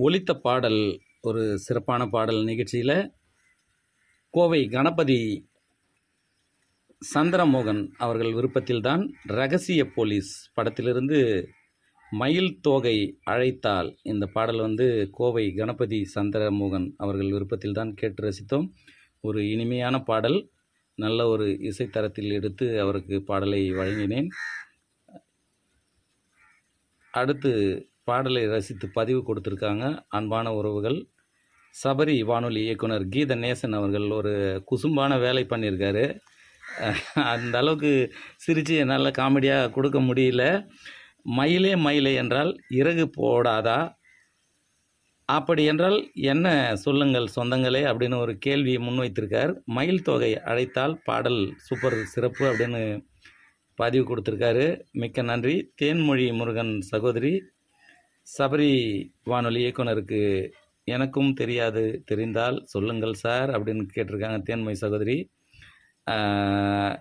ஒலித்த பாடல் ஒரு சிறப்பான பாடல் நிகழ்ச்சியில் கோவை கணபதி சந்திரமோகன் அவர்கள் விருப்பத்தில்தான் ரகசிய போலீஸ் படத்திலிருந்து மயில் தோகை அழைத்தால் இந்த பாடல் வந்து கோவை கணபதி சந்திரமோகன் அவர்கள் விருப்பத்தில்தான் கேட்டு ரசித்தோம் ஒரு இனிமையான பாடல் நல்ல ஒரு இசைத்தரத்தில் எடுத்து அவருக்கு பாடலை வழங்கினேன் அடுத்து பாடலை ரசித்து பதிவு கொடுத்துருக்காங்க அன்பான உறவுகள் சபரி வானொலி இயக்குனர் கீத நேசன் அவர்கள் ஒரு குசும்பான வேலை பண்ணியிருக்காரு அந்த அளவுக்கு சிரித்து நல்ல காமெடியாக கொடுக்க முடியல மயிலே மயிலே என்றால் இறகு போடாதா அப்படி என்றால் என்ன சொல்லுங்கள் சொந்தங்களே அப்படின்னு ஒரு கேள்வியை முன்வைத்திருக்கார் மயில் தொகை அழைத்தால் பாடல் சூப்பர் சிறப்பு அப்படின்னு பதிவு கொடுத்துருக்காரு மிக்க நன்றி தேன்மொழி முருகன் சகோதரி சபரி வானொலி இயக்குனருக்கு எனக்கும் தெரியாது தெரிந்தால் சொல்லுங்கள் சார் அப்படின்னு கேட்டிருக்காங்க தேன்மொழி சகோதரி ஆஹ்,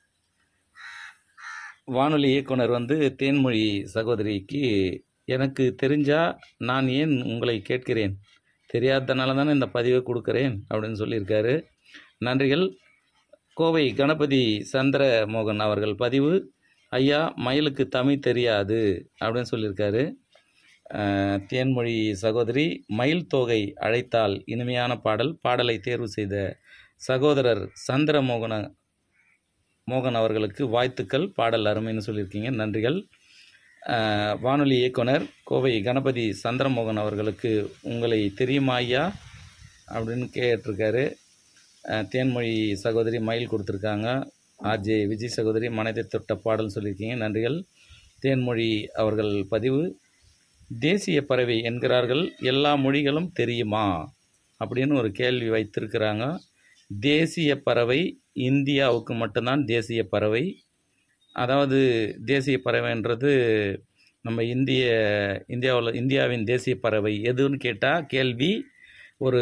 வானொலி இயக்குனர் வந்து தேன்மொழி சகோதரிக்கு எனக்கு தெரிஞ்சா நான் ஏன் உங்களை கேட்கிறேன் தெரியாதனால தானே இந்த பதிவை கொடுக்குறேன் அப்படின்னு சொல்லியிருக்காரு நன்றிகள் கோவை கணபதி சந்திரமோகன் அவர்கள் பதிவு ஐயா மயிலுக்கு தமிழ் தெரியாது அப்படின்னு சொல்லியிருக்காரு அஹ், தேன்மொழி சகோதரி மயில் தோகை அழைத்தால் இனிமையான பாடல் பாடலை தேர்வு செய்த சகோதரர் சந்திரமோகன மோகன் அவர்களுக்கு வாழ்த்துக்கள் பாடல் அருமைன்னு சொல்லியிருக்கீங்க நன்றிகள் அஹ், வானொலி இயக்குனர் கோவை கணபதி சந்திரமோகன் அவர்களுக்கு உங்களை தெரியுமா ஐயா அப்படின்னு கேட்டிருக்காரு அஹ், தேன்மொழி சகோதரி மயில் கொடுத்துருக்காங்க ஆர்ஜே விஜய் சகோதரி மனதை தொட்ட பாடல் சொல்லியிருக்கீங்க நன்றிகள் தேன்மொழி அவர்கள் பதிவு தேசிய பறவை என்கிறார்கள் எல்லா மொழிகளும் தெரியுமா அப்படின்னு ஒரு கேள்வி வைத்திருக்கிறாங்க தேசிய பறவை இந்தியாவுக்கு மட்டும்தான் தேசிய பறவை அதாவது தேசிய பறவைன்றது நம்ம இந்திய இந்தியாவில் இந்தியாவின் தேசிய பறவை எதுன்னு கேட்டால் கேள்வி ஒரு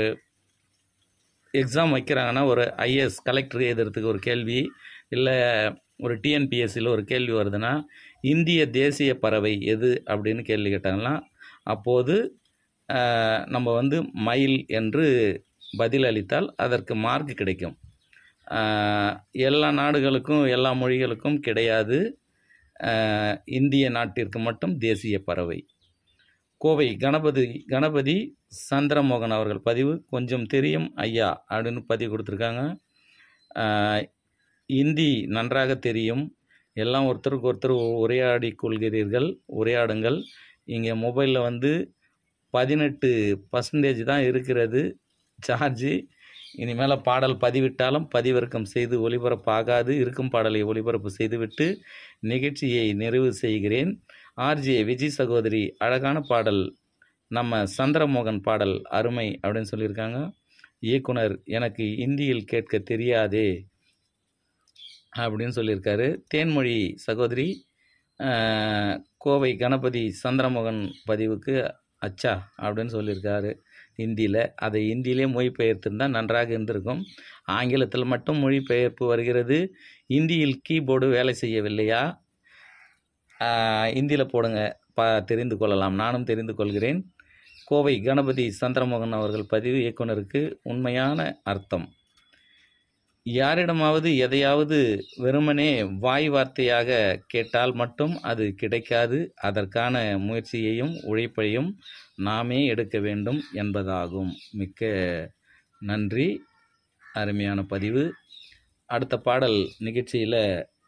எக்ஸாம் வைக்கிறாங்கன்னா ஒரு ஐஏஎஸ் கலெக்டர் எழுதுறதுக்கு ஒரு கேள்வி இல்லை ஒரு டிஎன்பிஎஸ்சியில் ஒரு கேள்வி வருதுன்னா இந்திய தேசிய பறவை எது அப்படின்னு கேள்வி கேட்டாங்கன்னா அப்போது ஆஹ், நம்ம வந்து மயில் என்று பதில் அளித்தால் அதற்கு மார்க் கிடைக்கும் ஆஹ், எல்லா நாடுகளுக்கும் எல்லா மொழிகளுக்கும் கிடையாது ஆஹ், இந்திய நாட்டிற்கு மட்டும் தேசிய பறவை கோவை கணபதி கணபதி சந்திரமோகன் அவர்கள் பதிவு கொஞ்சம் தெரியும் ஐயா அப்படின்னு பதிவு கொடுத்துருக்காங்க ஆஹ், இந்தி நன்றாக தெரியும் எல்லாம் ஒருத்தருக்கு ஒருத்தர் உரையாடி கொள்கிறீர்கள் உரையாடுங்கள் இங்கே மொபைலில் வந்து பதினெட்டு பர்சன்டேஜ் தான் இருக்கிறது சார்ஜு இனிமேல் பாடல் பதிவிட்டாலும் பதிவிறக்கம் செய்து ஒளிபரப்பாகாது இருக்கும் பாடலை ஒளிபரப்பு செய்துவிட்டு நிகழ்ச்சியை நிறைவு செய்கிறேன் ஆர்ஜே விஜய் சகோதரி அழகான பாடல் நம்ம சந்திரமோகன் பாடல் அருமை அப்படின்னு சொல்லியிருக்காங்க இயக்குனர் எனக்கு இந்தியில் கேட்க தெரியாதே அப்படின்னு சொல்லியிருக்காரு தேன்மொழி சகோதரி ஆஹ், கோவை கணபதி சந்திரமோகன் பதிவுக்கு அச்சா அப்படின்னு சொல்லியிருக்காரு ஹிந்தியில் அதை ஹிந்தியிலே மொழிபெயர்த்திருந்தால் நன்றாக இருந்திருக்கும் ஆங்கிலத்தில் மட்டும் மொழிபெயர்ப்பு வருகிறது ஹிந்தியில் கீபோர்டு வேலை செய்யவில்லையா ஹிந்தியில் போடுங்க பா தெரிந்து கொள்ளலாம் நானும் தெரிந்து கொள்கிறேன் கோவை கணபதி சந்திரமோகன் அவர்கள் பதிவு இயக்குனருக்கு உண்மையான அர்த்தம் யாரிடமாவது எதையாவது வெறுமனே வாய் வார்த்தையாக கேட்டால் மட்டும் அது கிடைக்காது அதற்கான முயற்சியையும் உழைப்பையும் நாமே எடுக்க வேண்டும் என்பதாகும் மிக்க நன்றி அருமையான பதிவு அடுத்த பாடல் நிகழ்ச்சியில்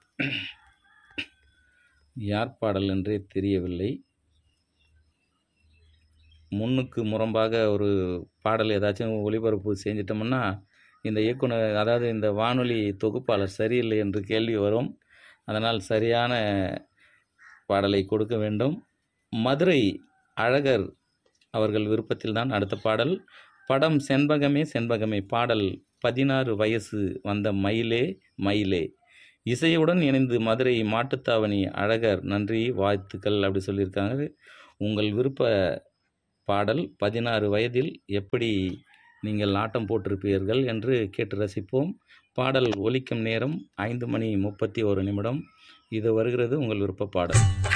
யார் பாடல் என்றே தெரியவில்லை முன்னுக்கு முரம்பாக ஒரு பாடல் ஏதாச்சும் ஒளிபரப்பு செஞ்சிட்டோம்னா இந்த இயக்குனர் அதாவது இந்த வானொலி தொகுப்பாளர் சரியில்லை என்று கேள்வி வரும் அதனால் சரியான பாடலை கொடுக்க வேண்டும் மதுரை அழகர் அவர்கள் விருப்பத்தில்தான் அடுத்த பாடல் படம் செண்பகமே செண்பகமே பாடல் பதினாறு வயசு வந்த மயிலே மயிலே இசையுடன் இணைந்து மதுரை மாட்டுத்தாவணி அழகர் நன்றி வாழ்த்துக்கள் அப்படி சொல்லியிருக்காங்க உங்கள் விருப்ப பாடல் பதினாறு வயதில் எப்படி நீங்கள் ஆட்டம் போட்டிருப்பீர்கள் என்று கேட்டு ரசிப்போம் பாடல் ஒலிக்கும் நேரம் ஐந்து மணி முப்பத்தி ஒரு நிமிடம் இது வருகிறது உங்கள் விருப்ப பாடல்